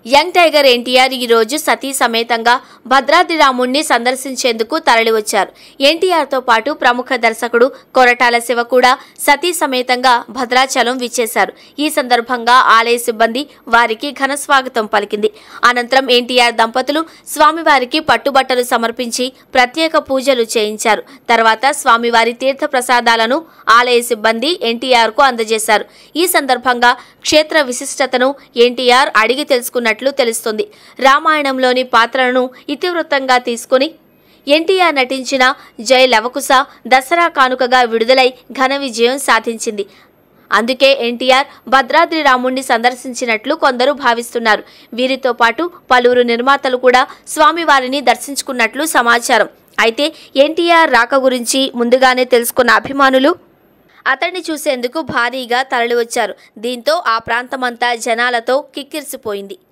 young tiger NTR ఈ రోజు సతీ సమేతంగా భద్రాద్రి రాముణ్ణి సందర్శించేందుకు తరలివచ్చారు ఎన్టీఆర్తో పాటు ప్రముఖ దర్శకుడు కొరటాల శివ కూడా సతీ సమేతంగా భద్రాచలం విచ్చేశారు ఈ సందర్భంగా ఆలయ సిబ్బంది వారికి ఘన స్వాగతం పలికింది అనంతరం ఎన్టీఆర్ దంపతులు స్వామివారికి పట్టుబట్టలు సమర్పించి ప్రత్యేక పూజలు చేయించారు తర్వాత స్వామివారి తీర్థ ప్రసాదాలను ఆలయ సిబ్బంది ఎన్టీఆర్ కు అందజేశారు ఈ సందర్భంగా క్షేత్ర విశిష్టతను ఎన్టీఆర్ అడిగి తెలుసుకున్నట్లు తెలుస్తుంది రామాయణంలోని పాత్రలను ఇతివృత్తంగా తీసుకుని ఎన్టీఆర్ నటించిన జై లవకుశ దసరా కానుకగా విడుదలై ఘన విజయం సాధించింది అందుకే ఎన్టీఆర్ భద్రాద్రి రాముణ్ణి సందర్శించినట్లు కొందరు భావిస్తున్నారు వీరితో పాటు పలువురు నిర్మాతలు కూడా స్వామివారిని దర్శించుకున్నట్లు సమాచారం అయితే ఎన్టీఆర్ రాక గురించి ముందుగానే తెలుసుకున్న అభిమానులు అతన్ని చూసేందుకు భారీగా తరలివచ్చారు దీంతో ఆ ప్రాంతమంతా జనాలతో కిక్కిరిసిపోయింది